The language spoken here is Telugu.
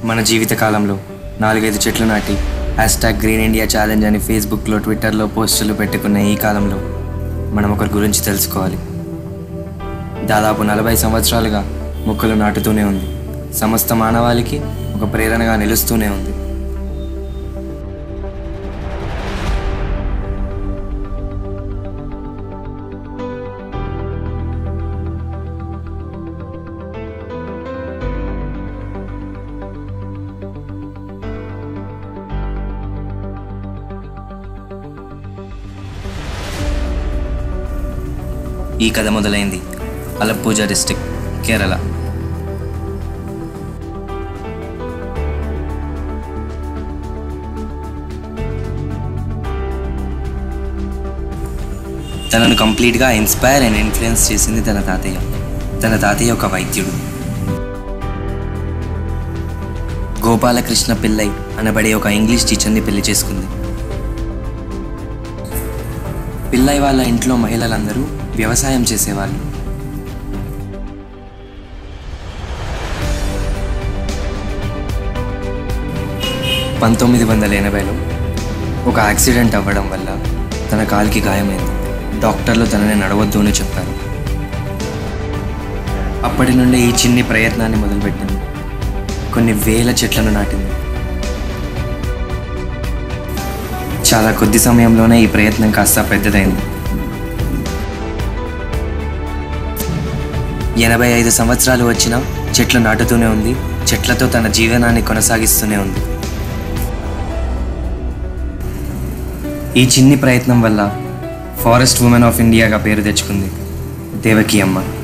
మన జీవిత కాలంలో నాలుగైదు చెట్లు నాటి hashtag green India challenge అని ఫేస్బుక్లో ట్విట్టర్లో పోస్టులు పెట్టుకున్న ఈ కాలంలో మనం ఒకరి గురించి తెలుసుకోవాలి దాదాపు నలభై సంవత్సరాలుగా మొక్కలు నాటుతూనే ఉంది సమస్త మానవాళికి ఒక ప్రేరణగా నిలుస్తూనే ఉంది ఈ కథ మొదలైంది అలప్పూజ డిస్టిక్ కేరళ తనను కంప్లీట్గా ఇన్స్పైర్ అండ్ ఇన్ఫ్లుయెన్స్ చేసింది తన తాతయ్య తన తాతయ్య ఒక వైద్యుడు గోపాలకృష్ణ పిల్లై అనబడే ఒక ఇంగ్లీష్ టీచర్ని పెళ్లి చేసుకుంది పిల్లై వాళ్ళ ఇంట్లో మహిళలందరూ వ్యవసాయం చేసేవాళ్ళు పంతొమ్మిది వందల ఎనభైలో ఒక యాక్సిడెంట్ అవ్వడం వల్ల తన కాలికి గాయమైంది డాక్టర్లు తనని నడవద్దు అని చెప్పారు అప్పటి నుండి ఈ చిన్ని ప్రయత్నాన్ని మొదలుపెట్టింది కొన్ని వేల చెట్లను నాటింది చాలా కొద్ది సమయంలోనే ఈ ప్రయత్నం కాస్త పెద్దదైంది ఎనభై ఐదు సంవత్సరాలు వచ్చినా చెట్లు నాటుతూనే ఉంది చెట్లతో తన జీవనాన్ని కొనసాగిస్తూనే ఉంది ఈ చిన్ని ప్రయత్నం వల్ల ఫారెస్ట్ ఉమెన్ ఆఫ్ ఇండియాగా పేరు తెచ్చుకుంది దేవకి అమ్మ